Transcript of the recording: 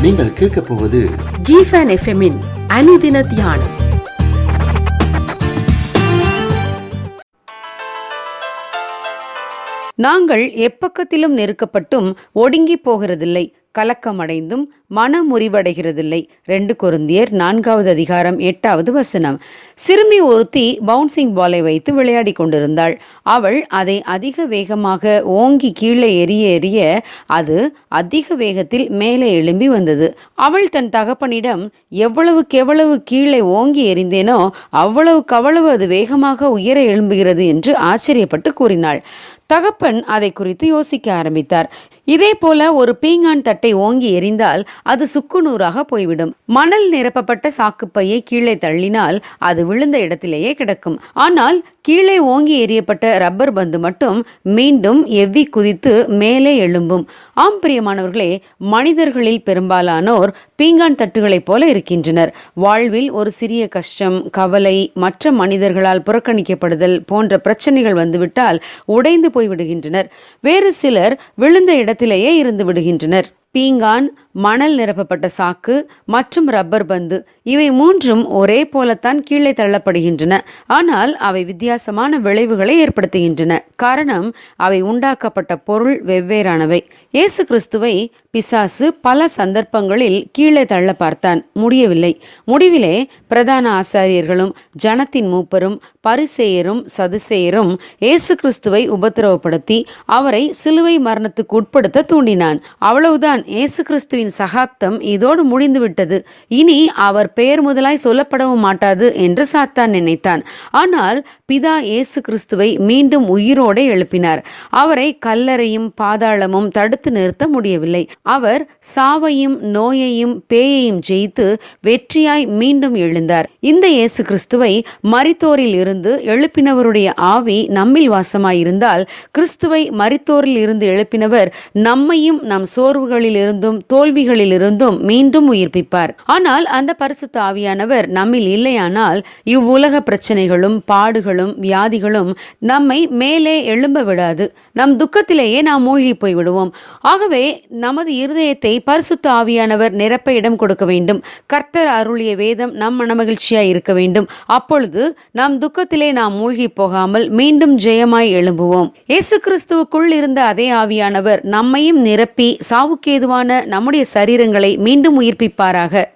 நீங்கள் கேட்கப் போவது ஜிஃபன் எஃப்எம்மின் அனுதின தியானம் நாங்கள் எப்பக்கத்திலும் நெருக்கப்பட்டும் ஒடுங்கி போகிறதில்லை கலக்கமடைந்தும் மனமுறிவடைகிறதில்லை ரெண்டு கொருந்தியர் நான்காவது அதிகாரம் எட்டாவது வசனம் சிறுமி ஒருத்தி பவுன்சிங் பாலை வைத்து விளையாடி கொண்டிருந்தாள் அவள் அதை அதிக வேகமாக ஓங்கி கீழே எரிய எரிய அது அதிக வேகத்தில் மேலே எழும்பி வந்தது அவள் தன் தகப்பனிடம் எவ்வளவுக்கு எவ்வளவு கீழே ஓங்கி எறிந்தேனோ அவ்வளவுக்கு அவ்வளவு அது வேகமாக உயர எழும்புகிறது என்று ஆச்சரியப்பட்டு கூறினாள் தகப்பன் அதை குறித்து யோசிக்க ஆரம்பித்தார் இதே போல ஒரு பீங்கான் தட்டை ஓங்கி எறிந்தால் அது சுக்குநூறாக போய்விடும் மணல் நிரப்பப்பட்ட சாக்குப்பையை கீழே தள்ளினால் அது விழுந்த இடத்திலேயே கிடக்கும் ஆனால் கீழே ஓங்கி எறியப்பட்ட ரப்பர் பந்து மட்டும் மீண்டும் எவ்வி குதித்து மேலே எழும்பும் ஆம் பிரியமானவர்களே மனிதர்களில் பெரும்பாலானோர் பீங்கான் தட்டுகளைப் போல இருக்கின்றனர் வாழ்வில் ஒரு சிறிய கஷ்டம் கவலை மற்ற மனிதர்களால் புறக்கணிக்கப்படுதல் போன்ற பிரச்சனைகள் வந்துவிட்டால் உடைந்து போய்விடுகின்றனர் வேறு சிலர் விழுந்த இடத்திலேயே இருந்து விடுகின்றனர் பீங்கான் மணல் நிரப்பப்பட்ட சாக்கு மற்றும் ரப்பர் பந்து இவை மூன்றும் ஒரே போலத்தான் கீழே தள்ளப்படுகின்றன ஆனால் அவை வித்தியாசமான விளைவுகளை ஏற்படுத்துகின்றன காரணம் அவை உண்டாக்கப்பட்ட பொருள் வெவ்வேறானவை இயேசு கிறிஸ்துவை பிசாசு பல சந்தர்ப்பங்களில் கீழே தள்ள பார்த்தான் முடியவில்லை முடிவிலே பிரதான ஆசாரியர்களும் ஜனத்தின் மூப்பரும் பரிசேயரும் சதுசேயரும் இயேசு கிறிஸ்துவை உபத்திரவப்படுத்தி அவரை சிலுவை மரணத்துக்கு உட்படுத்த தூண்டினான் அவ்வளவுதான் இயேசு கிறிஸ்துவின் சகாப்தம் இதோடு முடிந்துவிட்டது இனி அவர் பெயர் முதலாய் சொல்லப்படவும் மாட்டாது என்று சாத்தான் நினைத்தான் ஆனால் பிதா இயேசு கிறிஸ்துவை மீண்டும் உயிரோடு எழுப்பினார் அவரை கல்லறையும் பாதாளமும் தடுத்து நிறுத்த முடியவில்லை அவர் சாவையும் நோயையும் பேயையும் ஜெயித்து வெற்றியாய் மீண்டும் எழுந்தார் இந்த இயேசு கிறிஸ்துவை மரித்தோரில் இருந்து எழுப்பினவருடைய ஆவி நம்மில் வாசமாயிருந்தால் கிறிஸ்துவை மரித்தோரில் இருந்து எழுப்பினவர் நம்மையும் நம் சோர்வுகளில் இருந்தும் தோல்விகளில் இருந்தும் மீண்டும் உயிர்ப்பிப்பார் ஆனால் அந்த பரிசுத்த ஆவியானவர் நம்மில் இல்லையானால் இவ்வுலக பிரச்சனைகளும் பாடுகளும் வியாதிகளும் நம்மை மேலே எழும்ப விடாது நம் துக்கத்திலேயே நாம் மூழ்கி போய் விடுவோம் ஆகவே நமது இருதயத்தை பரிசுத்த ஆவியானவர் நிரப்ப இடம் கொடுக்க வேண்டும் கர்த்தர் அருளிய வேதம் நம் மனமகிழ்ச்சியாய் இருக்க வேண்டும் அப்பொழுது நம் துக்கத்திலே நாம் மூழ்கி போகாமல் மீண்டும் ஜெயமாய் எழும்புவோம் இயேசு கிறிஸ்துவுக்குள் இருந்த அதே ஆவியானவர் நம்மையும் நிரப்பி சாவுக்கேதுவான நம்முடைய சரீரங்களை மீண்டும் உயிர்ப்பிப்பாராக